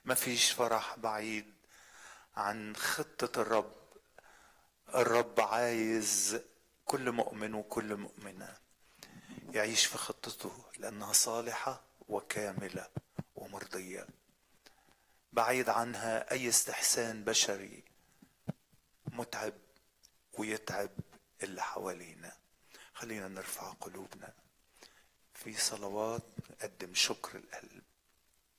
مفيش فرح بعيد عن خطة الرب الرب عايز كل مؤمن وكل مؤمنة يعيش في خطته لأنها صالحة وكاملة ومرضية بعيد عنها أي استحسان بشري متعب ويتعب اللي حوالينا خلينا نرفع قلوبنا في صلوات نقدم شكر القلب